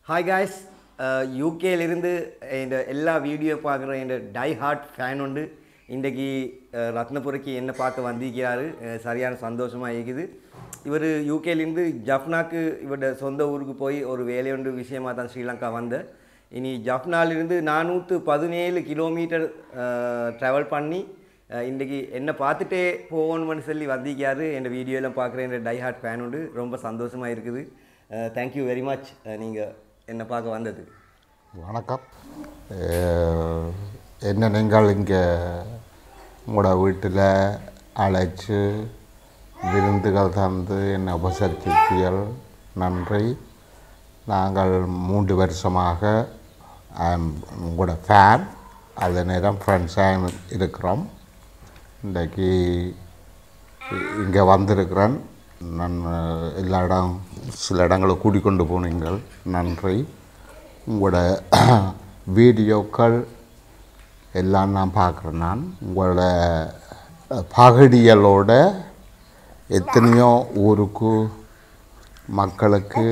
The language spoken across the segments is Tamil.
ஹாய் காய்ஸ் யூகேலிருந்து இந்த எல்லா வீடியோ பார்க்குற இந்த டை ஹார்ட் ஃபேன் உண்டு இன்றைக்கு அஹ், ரத்னபுரிக்கு என்ன பார்க்க வந்திருக்கிறாரு அஹ், சரியான சந்தோஷமாக இருக்குது இவர் யூகேலேருந்து ஜஃப்னாக்கு இவரோட சொந்த ஊருக்கு போய் ஒரு வேலையொன்று விஷயமா தான் ஸ்ரீலங்கா வந்த இனி ஜஃப்னாலிருந்து நானூற்று பதினேழு கிலோமீட்டர் ட்ராவல் பண்ணி அஹ், இன்றைக்கி என்ன பார்த்துட்டே போகணும்னு சொல்லி வந்திருக்காரு என் வீடியோலாம் பார்க்குற இந்த டை ஹார்ட் ஃபேன் உண்டு ரொம்ப சந்தோஷமாக இருக்குது தேங்க்யூ வெரி மச் நீங்கள் என்னை பார்க்க வந்தது வணக்கம் அஹ், என்ன நீங்கள் இங்கே உங்களோட வீட்டில் அழைச்சி விருந்துகள் தந்து என்னை உபசரித்தீர்கள் நன்றி நாங்கள் மூன்று வருஷமாக ஆம், உங்களோட ஃபேன் அதே நேரம் ஃப்ரெண்ட்ஸாக இருக்கிறோம் இன்றைக்கு இங்கே வந்திருக்கிறேன் நான் அஹ், எல்லா இடம் சில இடங்களை கூட்டிக்கொண்டு போனீங்கள் நன்றி உங்களோட வீடியோக்கள் எல்லாம் நான் பார்க்குறேன் நான் உங்களோட அஹ், பகடியலோட எத்தனையோ ஊருக்கு மக்களுக்கு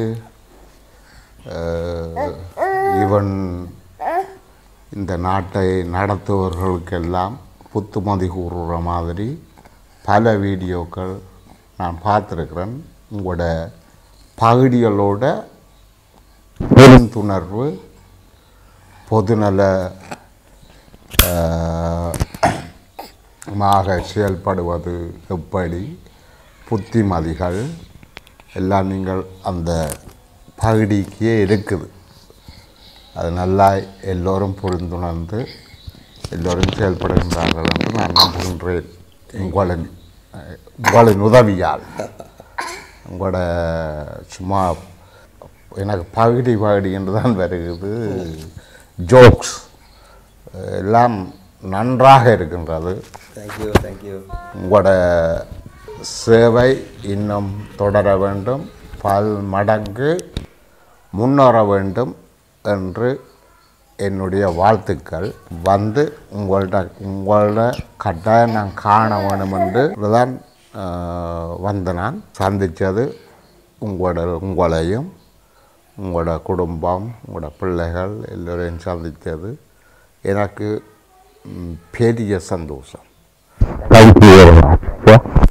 ஈவன் இந்த நாட்டை நடத்துபவர்களுக்கெல்லாம் புத்துமதி கூறுற மாதிரி பல வீடியோக்கள் நான் பார்த்துருக்குறேன் உங்களோட பகுதிகளோட புரிந்துணர்வு பொதுநல ஆஹ், மாக செயல்படுவது எப்படி புத்திமதிகள் எல்லாம் நீங்கள் அந்த பகுதிக்கே இருக்குது அது நல்லா எல்லோரும் புரிந்துணர்ந்து எல்லோரும் செயல்படுகின்றார்கள் என்று நான் நம்புகின்றேன் உங்களின் அஹ், உங்களின் உதவியால் உங்களோட சும்மா எனக்கு பகுதி பகுதி என்று தான் வருகிறது ஜோக்ஸ் எல்லாம் நன்றாக இருக்கின்றது தேங்க்யூ தேங்க்யூ உங்களோட சேவை இன்னும் தொடர வேண்டும் பல் மடங்கு முன்னேற வேண்டும் என்று என்னுடைய வாழ்த்துக்கள் வந்து உங்கள்ட உங்களோட கட்டாயம் நான் காண வேண்டும் என்று தான் ஆஹ், வந்து நான் சந்தித்தது உங்களோட உங்களையும் உங்களோட குடும்பம் உங்களோட பிள்ளைகள் எல்லோரையும் சந்தித்தது எனக்கு ம், பெரிய சந்தோஷம் தேங்க்யூ